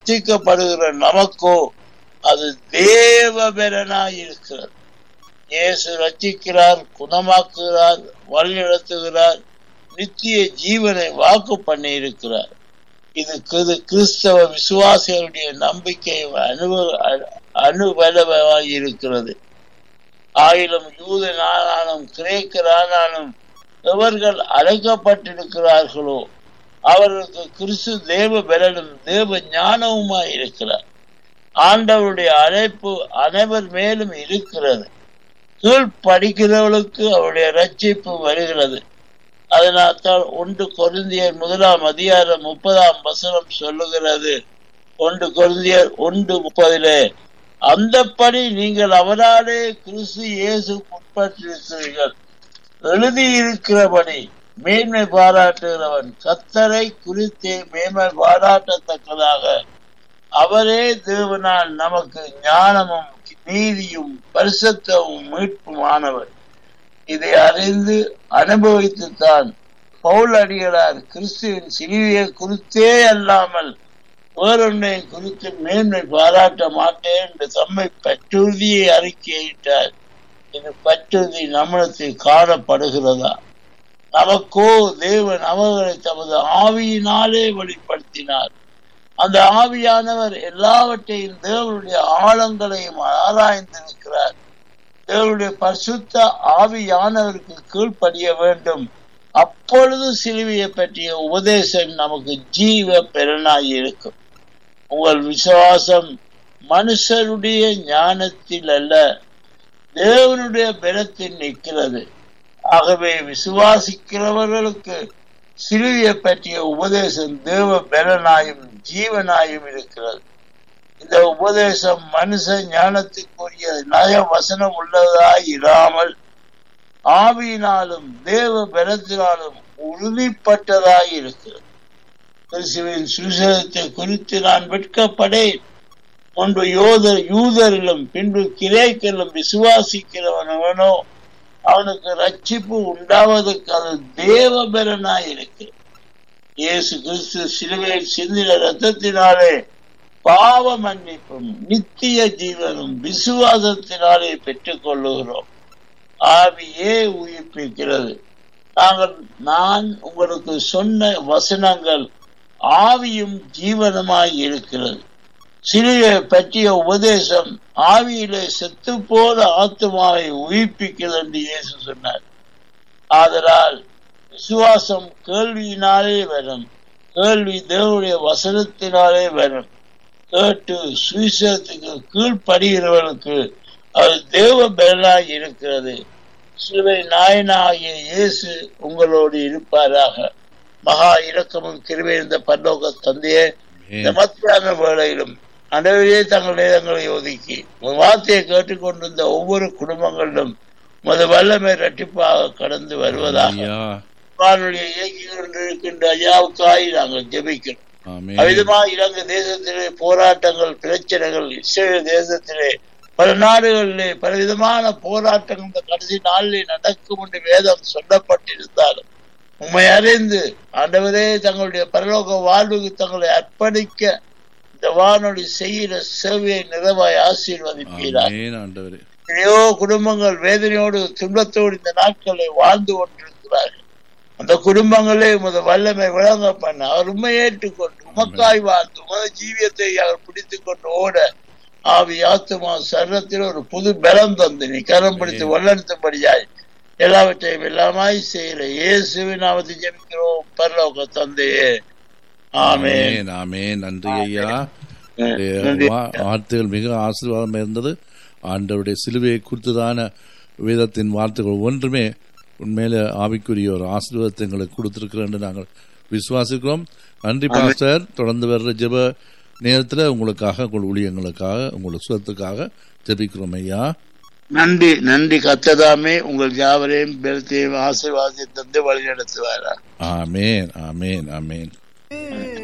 ரட்சிக்கப்படுகிற நமக்கோ அது தேவபெறனாய் இருக்கிறது இயேசு ரட்சிக்கிறார் குணமாக்குகிறார் வழிநடத்துகிறார் நித்திய ஜீவனை வாக்கு பண்ணி இருக்கிறார் இது கிது கிறிஸ்தவ விசுவாசிகளுடைய நம்பிக்கை அனுபவ அனுபலமாய் இருக்கிறது ஆயிலும் யூதனானாலும் கிரேக்கரானாலும் எவர்கள் அழைக்கப்பட்டிருக்கிறார்களோ அவர்களுக்கு கிறிஸ்து தேவ பலனும் தேவ ஞானவுமாய் இருக்கிறார் ஆண்டவருடைய அழைப்பு அனைவர் மேலும் இருக்கிறது கீழ் படிக்கிறவர்களுக்கு அவருடைய ரட்சிப்பு வருகிறது அதனால்தான் ஒன்று கொருந்தியர் முதலாம் அதிகாரம் முப்பதாம் வசனம் சொல்லுகிறது ஒன்று கொருந்தியர் ஒன்று முப்பதிலே அந்தப்படி நீங்கள் அவராலே கிறிஸ்து இயேசு உட்பட்டிருக்கிறீர்கள் எழுதியிருக்கிறபடி மேன்மை பாராட்டுகிறவன் கத்தரை குறித்தே மேன்மை பாராட்டத்தக்கதாக அவரே தேவனால் நமக்கு ஞானமும் நீதியும் பரிசுத்தமும் மீட்புமானவர் இதை அறிந்து அனுபவித்துத்தான் பவுல் அடிகளார் கிறிஸ்துவின் சிலுவையை குறித்தே அல்லாமல் வேறொன்றை குறித்து மேன்மை பாராட்ட மாட்டேன் என்று தம்மை பற்றுறுதியை அறிக்கையிட்டார் இது பற்றுறுதி நம்மளத்தில் காணப்படுகிறதா நமக்கோ தேவன் அவர்களை தமது ஆவியினாலே வெளிப்படுத்தினார் அந்த ஆவியானவர் எல்லாவற்றையும் தேவனுடைய ஆழங்களையும் ஆராய்ந்திருக்கிறார் தேவனுடைய பரிசுத்த ஆவியானவருக்கு கீழ்ப்படிய வேண்டும் அப்பொழுது சிலுவையை பற்றிய உபதேசம் நமக்கு ஜீவ பெறனாய் இருக்கும் உங்கள் விசுவாசம் மனுஷருடைய ஞானத்தில் அல்ல தேவனுடைய பலத்தில் நிற்கிறது ஆகவே விசுவாசிக்கிறவர்களுக்கு சிலுவையை பற்றிய உபதேசம் தேவ பலனாயும் ஜீவனாயும் இருக்கிறது இந்த உபதேசம் மனுஷ ஞானத்துக்குரிய நய வசனம் உள்ளதாய் இராமல் ஆவியினாலும் தேவ பலத்தினாலும் உறுதிப்பட்டதாய் இருக்கிறது கிறிஸ்துவின் சுசேதத்தை குறித்து நான் வெட்கப்படேன் ஒன்று யோதர் யூதரிலும் பின்பு கிரேக்கிலும் விசுவாசிக்கிறவனவனோ அவனுக்கு ரட்சிப்பு உண்டாவதற்கு அது தேவபெறனாய் இருக்கு இயேசு கிறிஸ்து சிலுவையில் சிந்தின ரத்தத்தினாலே பாவ மன்னிப்பும் நித்திய ஜீவனும் விசுவாசத்தினாலே பெற்றுக் கொள்ளுகிறோம் ஆவியே உயிர்ப்பிக்கிறது நாங்கள் நான் உங்களுக்கு சொன்ன வசனங்கள் ஆவியும் ஜீவனமாய் இருக்கிறது சிலுவை பற்றிய உபதேசம் ஆவியிலே செத்து போல ஆத்மாவை உயிர்ப்பிக்கிறது என்று இயேசு சொன்னார் ஆதலால் விசுவாசம் கேள்வியினாலே வரும் கேள்வி தேவனுடைய வசனத்தினாலே வரும் கேட்டு சுவிசேஷத்துக்கு கீழ்ப்படுகிறவர்களுக்கு அது தேவ பலனாய் இருக்கிறது சிலுவை நாயனாகிய இயேசு உங்களோடு இருப்பாராக மகா இரக்கமும் கிருபை இருந்த பல்லோக தந்தையே இந்த மத்தியான வேளையிலும் அனைவரே தங்கள் நேரங்களை ஒதுக்கி வார்த்தையை கேட்டுக்கொண்டிருந்த ஒவ்வொரு குடும்பங்களிலும் மது வல்லமை இரட்டிப்பாக கடந்து வருவதாக வானொலியை இயக்கி கொண்டிருக்கின்ற ஐயாவுக்காய் நாங்கள் ஜெபிக்கிறோம் அவ்விதமா இலங்கை தேசத்திலே போராட்டங்கள் பிரச்சனைகள் இஸ்ரேல் தேசத்திலே பல நாடுகளிலே பலவிதமான போராட்டங்கள் இந்த கடைசி நாளிலே நடக்கும் என்று வேதம் சொல்லப்பட்டிருந்தாலும் உண்மை அறிந்து ஆண்டவரே தங்களுடைய பரலோக வாழ்வுக்கு தங்களை அர்ப்பணிக்க இந்த வானொலி செய்கிற சேவையை நிறைவாய் ஆசீர்வதிப்பீரார் எத்தனையோ குடும்பங்கள் வேதனையோடு துன்பத்தோடு இந்த நாட்களை வாழ்ந்து கொண்டிருக்கிறார்கள் அந்த குடும்பங்களே உமது வல்லமை விளங்க பண்ண அவர் உண்மை ஏற்றுக்கொண்டு உமக்காய் வாழ்ந்து உமது ஜீவியத்தை அவர் பிடித்துக் கொண்டு ஓட ஆவி ஆத்துமா சர்வத்தில் ஒரு புது பலம் தந்து நீ கரம் பிடித்து வல்லெடுத்தபடியாய் எல்லாவற்றையும் எல்லாமாய் செய்கிற இயேசுவின் நாமத்தை ஜெபிக்கிறோம் பரலோக தந்தையே ஆமேன் ஆமேன் நன்றி ஐயா வார்த்தைகள் மிக ஆசீர்வாதம் இருந்தது ஆண்டவருடைய சிலுவையை குறித்ததான வேதத்தின் வார்த்தைகள் ஒன்றுமே உண்மையில ஆவிக்குரிய ஒரு ஆசீர்வாதத்தை எங்களுக்கு கொடுத்திருக்கிறோம் நாங்கள் விசுவாசிக்கிறோம் நன்றி பாஸ்டர் தொடர்ந்து வர்ற ஜெப நேரத்தில் உங்களுக்காக உங்கள் ஊழியங்களுக்காக உங்கள் சுகத்துக்காக ஜெபிக்கிறோம் ஐயா நன்றி நன்றி கத்ததாமே உங்கள் யாவரையும் பெருத்தையும் ஆசீர்வாதத்தை தந்து வழி நடத்துவாரா ஆமேன் ஆமேன் ஆமேன்